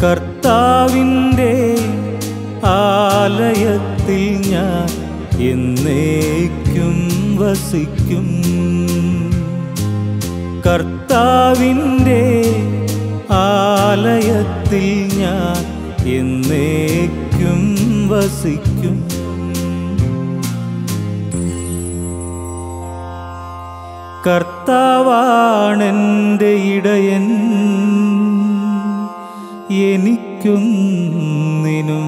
കർത്താവിൻ്റെ ആലയത്തിൽ ഞാൻ എന്നേക്കും വസിക്കും കർത്താവിൻ്റെ ആലയത്തിൽ ഞാൻ എന്നേക്കും വസിക്കും കർത്താവാണെൻ്റെ ഇടയൻ എനിക്കൊന്നിനും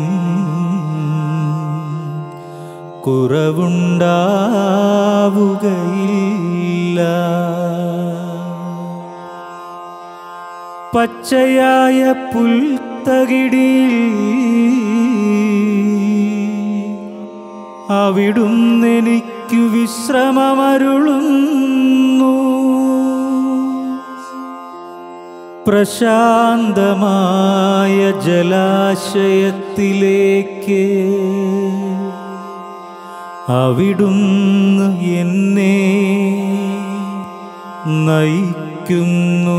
കുറവുണ്ടാവുകയില്ല പച്ചയായ പുൽത്തകിടിയിൽ അവിടുന്നെനിക്കു വിശ്രമമരുളുന്നു പ്രശാന്തമായ ജലാശയത്തിലേക്ക് അവിടുന്ന് എന്നെ നയിക്കുന്നു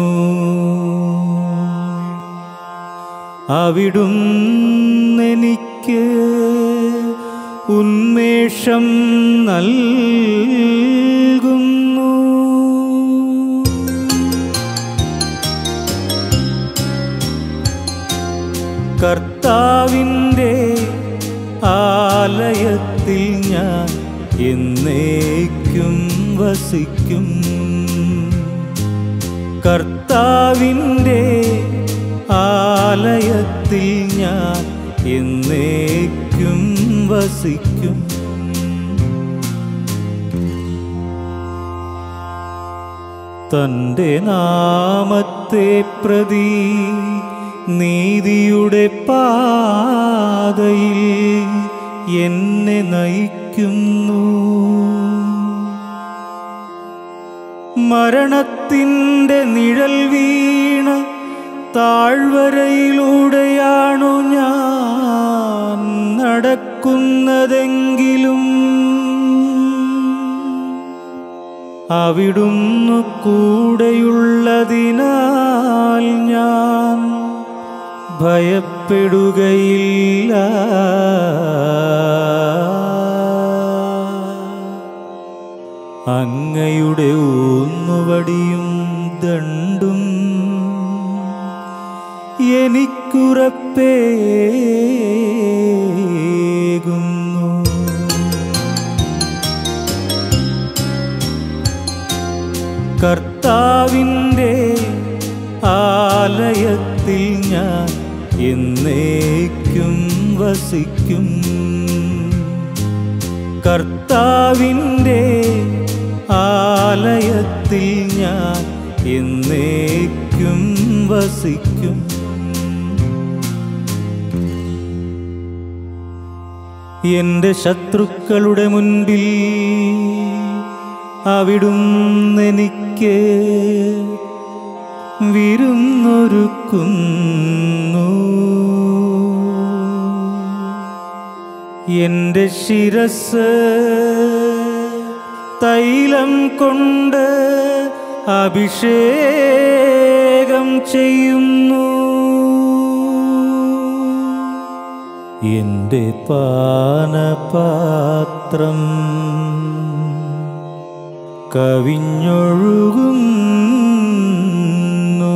അവിടുന്നെനിക്ക് ഉന്മേഷം നൽകുന്നു കർത്താവിൻ്റെ ആലയത്തിൽ ഞാൻ എന്നേക്കും വസിക്കും കർത്താവിൻ്റെ ആലയത്തിൽ ഞാൻ എന്നേക്കും വസിക്കും തൻ്റെ നാമത്തെ പ്രതി നീതിയുടെ പാതയിൽ എന്നെ നയിക്കുന്നു മരണത്തിൻ്റെ നിഴൽ വീണ താഴ്വരയിലൂടെയാണു ഞാൻ നടക്കുന്നതെങ്കിലും അവിടുന്നു കൂടെയുള്ളതിനാൽ ഞാൻ ഭയപ്പെടുകയില്ല അങ്ങയുടെ ഊന്നുവടിയും ദണ്ടും എനിക്കുറപ്പേകുന്നു കർത്താവിൻ്റെ ആലയത്തിൽ ഞാൻ എന്നേക്കും വസിക്കും കർത്താവിൻ്റെ ആലയത്തിൽ ഞാൻ എന്നേക്കും വസിക്കും എൻ്റെ ശത്രുക്കളുടെ മുൻപിൽ അവിടുന്നെനിക്ക് വിരുന്നൊരുക്കുന്നു എൻ്റെ ശിരസ് തൈലം കൊണ്ട് അഭിഷേകം ചെയ്യുന്നു എൻ്റെ പാനപാത്രം കവിഞ്ഞൊഴുകുന്നു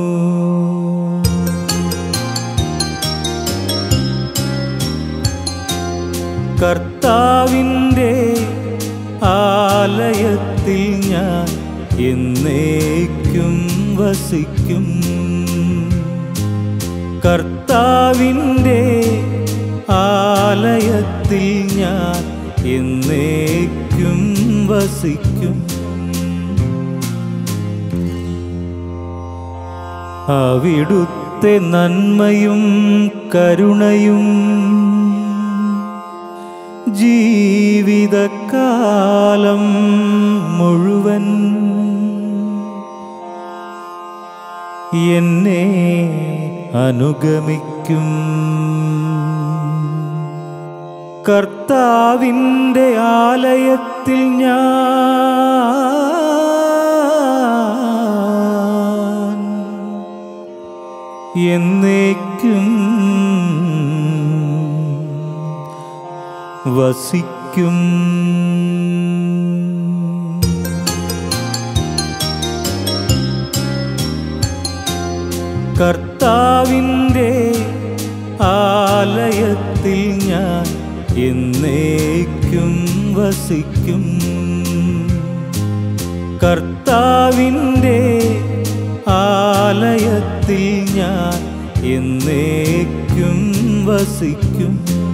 കർത്താവിൻ്റെ ആലയത്തിൽ ഞാൻ എന്നേക്കും വസിക്കും കർത്താവിൻ്റെ ആലയത്തിൽ ഞാൻ എന്നേക്കും വസിക്കും അവിടുത്തെ നന്മയും കരുണയും ജീവിതകാലം മുഴുവൻ എന്നെ അനുഗമിക്കും കർത്താവിൻ്റെ ആലയത്തിൽ ഞാൻ എന്നേക്കും വസിക്കും കർത്താവിൻ്റെ ആലയത്തിൽ ഞാൻ എന്നേക്കും വസിക്കും കർത്താവിൻ്റെ ആലയത്തിൽ ഞാൻ എന്നേക്കും വസിക്കും